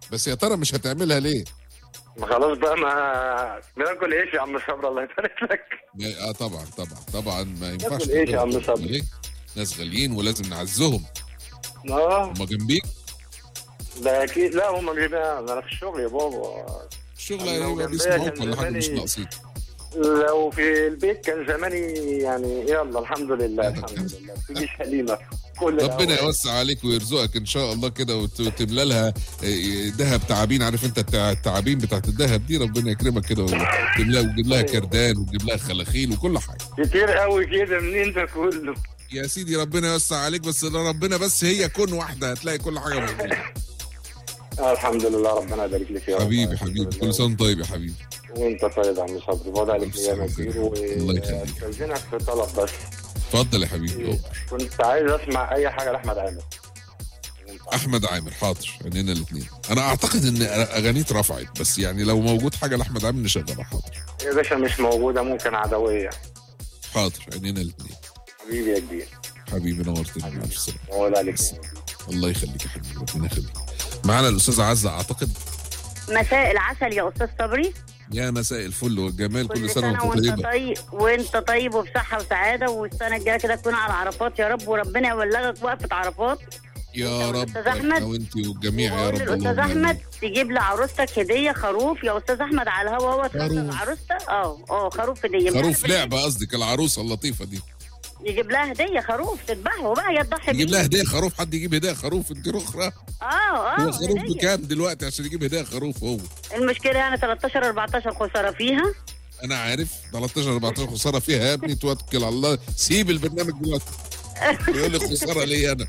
بس يا ترى مش هتعملها ليه؟ ما خلاص بقى ما بناكل ايش يا عم صبري الله يبارك لك اه طبعا طبعا طبعا ما ينفعش ناكل إيش يا عم تاكل صبري؟ ليه؟ ناس غاليين ولازم نعزهم اه هما جنبيك ده اكيد لا هم مش بقى انا في الشغل يا بابا الشغل أنا لو هيبقى جنبيا بيسمعوك كان ولا حاجه مش زماني- ناقصين لو في البيت كان زماني يعني يلا الحمد لله الحمد لله تيجي سليمه كل ربنا الأوقات. يوسع عليك ويرزقك ان شاء الله كده وت- وتملى لها آه، ذهب تعابين عارف انت التع- التعابين بتاعت الذهب دي ربنا يكرمك كده وتملاها وتجيب لها كردان وتجيب لها خلاخيل وكل حاجه كتير قوي كده منين ده كله يا سيدي ربنا يوسع عليك بس لو ربنا بس هي كون واحده هتلاقي كل حاجه موجوده آه الحمد لله ربنا يبارك لك يا رب حبيبي الحمد حبيبي لله. كل سنه وأنت طيب يا حبيبي وانت طيب يا عم صبري بقعد عليك ألف ايام سلامة. كتير الله يخليك. واستاذنك في طلب بس اتفضل يا حبيبي كنت عايز اسمع اي حاجه لاحمد عامر احمد عامر حاضر عينينا الاثنين انا اعتقد ان اغانيه اترفعت بس يعني لو موجود حاجه لاحمد عامر نشغلها حاضر يا باشا مش موجوده ممكن عدويه حاضر عينينا الاثنين حبيبي يا كبير حبيبي نورتني مع الف سلامه بقعد عليك الله يخليك يا حبيبي ربنا يخليك معانا الاستاذه عزه اعتقد مساء العسل يا استاذ صبري يا مساء الفل والجمال كل كل سنه سنه وانت وانت طيبه طيب وانت طيب وبصحه وسعاده والسنه الجايه كده تكون على عرفات يا رب وربنا يبلغك وقفه عرفات يا رب والأستاذ أحمد. وانت والجميع يا وأقول رب للاستاذ اللهم احمد آمين. تجيب لعروستك هديه خروف يا استاذ احمد على الهوا هو تخلي خروف. عروسته اه اه خروف هديه خروف لعبه قصدك العروسه اللطيفه دي يجيب لها هديه خروف تذبحه بقى هي تضحي يجيب بيه. لها هديه خروف حد يجيب هديه خروف انت رخره اه اه هو خروف هدية. بكام دلوقتي عشان يجيب هديه خروف هو المشكله يعني 13 14 خساره فيها انا عارف 13 14 خساره فيها يا ابني توكل على الله سيب البرنامج دلوقتي يقول لي خساره ليا انا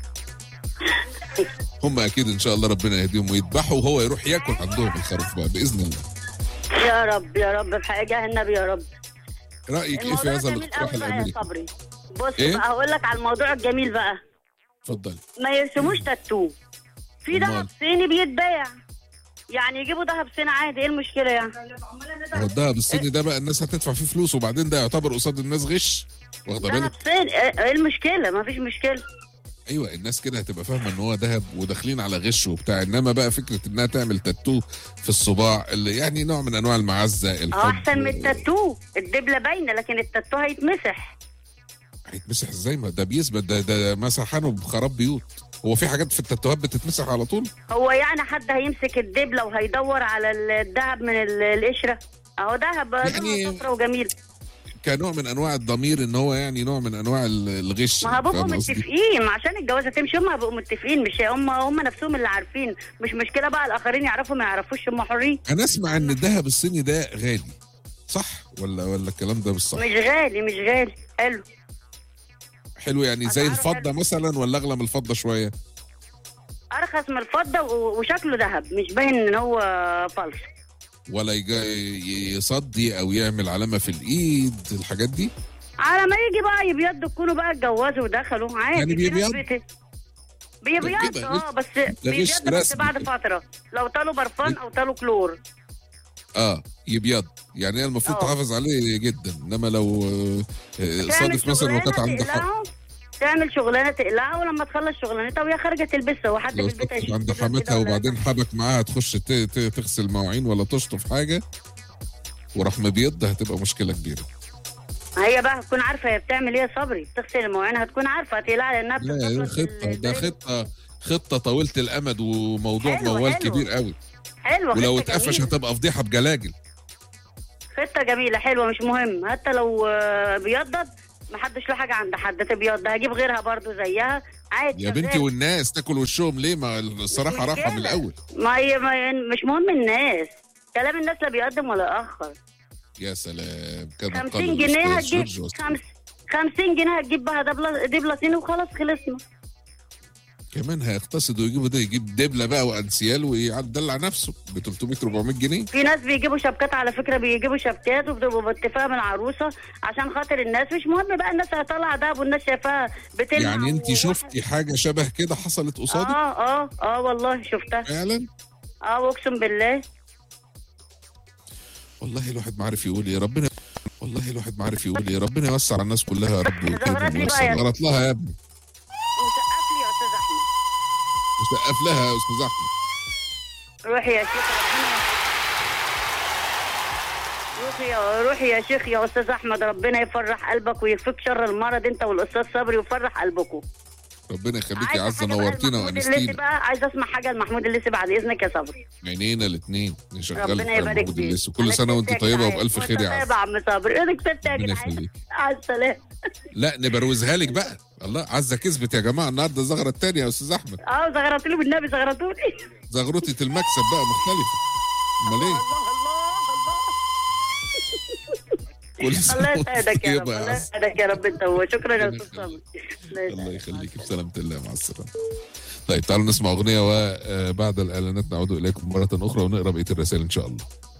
هم اكيد ان شاء الله ربنا يهديهم ويذبحوا وهو يروح ياكل عندهم الخروف بقى باذن الله يا رب يا رب بحق جاه النبي يا رب رايك ايه في الموضوع هذا جميل الاقتراح قوي بقى يا الامريكي صبري بص إيه؟ بقى هقول لك على الموضوع الجميل بقى اتفضل ما يرسموش تاتو في أمال؟ دهب صيني بيتباع يعني يجيبوا دهب صيني عادي ايه المشكله يعني هو الدهب الصيني ده بقى الناس هتدفع فيه فلوس وبعدين ده يعتبر قصاد الناس غش واخده دهب بالك صيني ايه إيه المشكله ما فيش مشكله ايوه الناس كده هتبقى فاهمه ان هو ذهب وداخلين على غش وبتاع انما بقى فكره انها تعمل تاتو في الصباع اللي يعني نوع من انواع المعزه الحب اه احسن من التاتو الدبله باينه لكن التاتو هيتمسح هيتمسح ازاي ما ده بيثبت ده ده مسحانه بخراب بيوت هو في حاجات في التاتوهات بتتمسح على طول هو يعني حد هيمسك الدبله وهيدور على الذهب من ال- القشره اهو دهب يعني- يعني صفرا وجميل كنوع من انواع الضمير ان هو يعني نوع من انواع ال- الغش ما هبقوا فاهم قصدي؟ متفقين عشان الجوازه تمشي هم هيبقوا متفقين مش هم هم نفسهم اللي عارفين مش مشكله بقى الاخرين يعرفوا ما يعرفوش هم حرين انا اسمع ان الذهب الصيني ده غالي صح ولا ولا الكلام ده مش صح مش غالي مش غالي حلو حلو يعني زي أسعاره الفضه حلو. مثلا ولا اغلى من الفضه شويه ارخص من الفضه و- وشكله ذهب مش باين ان هو فلس ولا يجا يصدي او يعمل علامه في الايد الحاجات دي على ما يجي بقى يبيض تكونوا بقى اتجوزوا ودخلوا عادي يعني في ناس بيبيض؟ بت- بيبيض كده اه بس غش بيبيض بس رسمي بعد كده. فتره لو طالوا برفان او طالوا كلور اه يبيض يعني هي المفروض آه. تحافظ عليه جدا انما لو آه، آه، تعمل صادف مثلا وكانت شغلانة عندها حق تقلعه، تعمل شغلانه تقلعها ولما تخلص شغلانتها وهي خارجه تلبسها وحد في لو البيت صدفت هيشوف عند كده حماتها ولا- وبعدين حبك معاها تخش ت- ت- تغسل مواعين ولا تشطف حاجه وراح مبيض ده هتبقى مشكله كبيره هي بقى هتكون عارفه هي بتعمل ايه يا صبري تغسل المواعين هتكون عارفه هتقلع لانها لا بتتخلص خطه ال- ده خطه خطه طويله الامد وموضوع حلو، موال حلو. كبير قوي حلوه ولو خطة اتقفش جميلة. هتبقى فضيحه بجلاجل خطه جميله حلوه مش مهم حتى لو آه، بيضت محدش له حاجه عند حد تبيض هجيب غيرها برضو زيها عادي يا بنتي شغال. والناس تاكل وشهم ليه ما الصراحه مش راحه من مشكلة. الاول ما هي ما هي مش مهم الناس كلام الناس لا بيقدم ولا يأخر يا سلام كما 50 قال جنيه الأستاذ هتجيب جورج وسلم. خمس 50 جنيه هتجيب بها دبلة دبلة صيني وخلاص خلصنا كمان هيقتصد ويجيب ده يجيب دبله بقى وانسيال ويدلع نفسه ب 300 400 جنيه في ناس بيجيبوا شبكات على فكرة بيجيبوا شبكات وبتبقوا باتفاق من العروسة عشان خاطر الناس مش مهم بقى الناس هتطلع دهب والناس شايفاها بتلمع يعني انت وواحد- شفتي حاجه شبه كده حصلت قصادك اه اه اه والله شفتها فعلا اه واقسم بالله والله الواحد ما عارف يقول ايه ربنا والله الواحد ما عارف يقول ايه ربنا يوسع على الناس كلها يا رب زغرت ويكرمهم لي ويوسع بقى يا- غلط لها يا ابني وسقف لي يا استاذ احمد وسقف لها يا استاذ احمد روحي يا شيخ ربنا روحي يا روحي يا شيخ يا استاذ احمد ربنا يفرح قلبك ويكفيك شر المرض انت والاستاذ صبري ويفرح قلبكم ربنا يخليك يا عايزة عزه حاجة بقى نورتينا لمحمود الليثي وانستينا بقى عايزه اسمع حاجه لمحمود الليثي بعد اذنك يا صبري عينينا الاثنين نشغلك ربنا يا يبارك محمود فيك الليثي كل أنا سنه وانت كسبت طيبه جدعان. وبالف خير يا وأنت عزه طيب يا عم صبري انا كسبت يا ربنا جدعان يخليك على السلامه لا نبروزها لك بقى الله عزه كسبت يا جماعه النهارده زغره الثانيه يا استاذ احمد اه زغرتوا لي بالنبي زغرتوا لي زغرتة المكسب بقى مختلفه امال ايه الله الله كل الله سنه الله يسعدك يا رب طيبة الله عزة. يسعدك يا رب انت هو شكرا يا ربنا استاذ صبري الله يخليك بسلامة الله مع السلامة طيب تعالوا نسمع أغنية وبعد الإعلانات نعود إليكم مرة أخرى ونقرأ بقية الرسائل إن شاء الله